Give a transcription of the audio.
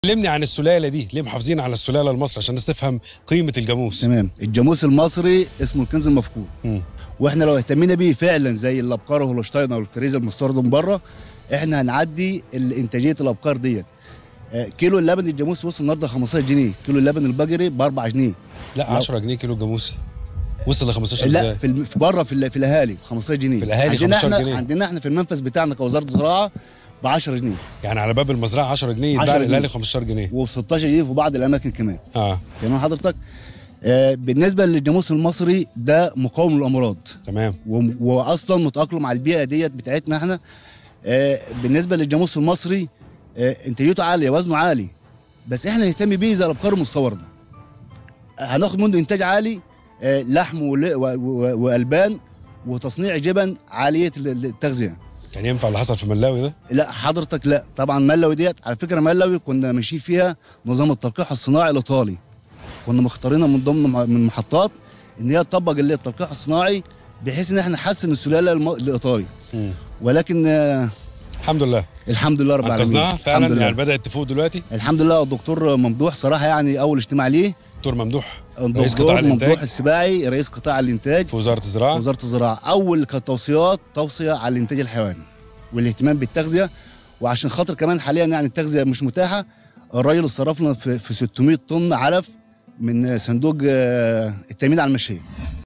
كلمني عن السلاله دي ليه محافظين على السلاله المصري عشان الناس تفهم قيمه الجاموس تمام الجاموس المصري اسمه الكنز المفقود مم. واحنا لو اهتمينا بيه فعلا زي الابقار والهولشتاين او الفريزر المستورد من بره احنا هنعدي انتاجيه الابقار ديت آه، كيلو اللبن الجاموسي وصل النهارده 15 جنيه كيلو اللبن البقري ب 4 جنيه لا 10 جنيه كيلو جاموسي وصل ل 15 لا ازاي في الم- في بره في, ال- في الاهالي ب 15 جنيه في الأهالي عندنا 15 احنا جنيه. عندنا احنا في المنفذ بتاعنا كوزاره الزراعه ب 10 جنيه يعني على باب المزرعه 10 جنيه 10 يتباع جنيه. الاهلي 15 جنيه وب 16 جنيه في بعض الاماكن كمان اه تمام حضرتك آه بالنسبه للجاموس المصري ده مقاوم للامراض تمام وم- واصلا متاقلم على البيئه ديت بتاعتنا احنا آه بالنسبه للجاموس المصري آه انتاجيته عاليه وزنه عالي بس احنا نهتم بيه زي الابقار المستورده هناخد منه انتاج عالي آه لحم ول- و- و- والبان وتصنيع جبن عاليه ال- التغذيه كان ينفع اللي حصل في ملاوي ده لا حضرتك لا طبعا ملوي ديت على فكره ملوي كنا ماشيين فيها نظام التلقيح الصناعي الايطالي كنا مختارينها من ضمن م- من المحطات ان هي تطبق اللي هي التلقيح الصناعي بحيث ان احنا نحسن السلاله الم- الايطالي مم. ولكن آه الحمد لله الحمد لله رب العالمين انقذناها فعلا الحمد لله يعني بدات تفوق دلوقتي الحمد لله الدكتور ممدوح صراحه يعني اول اجتماع ليه دكتور ممدوح رئيس الدكتور قطاع ممدوح الانتاج السباعي رئيس قطاع الانتاج في وزاره الزراعه وزاره الزراعه اول كانت توصيات توصيه على الانتاج الحيواني والاهتمام بالتغذيه وعشان خاطر كمان حاليا يعني التغذيه مش متاحه الراجل صرفنا في, في 600 طن علف من صندوق آه، التامين على المشيه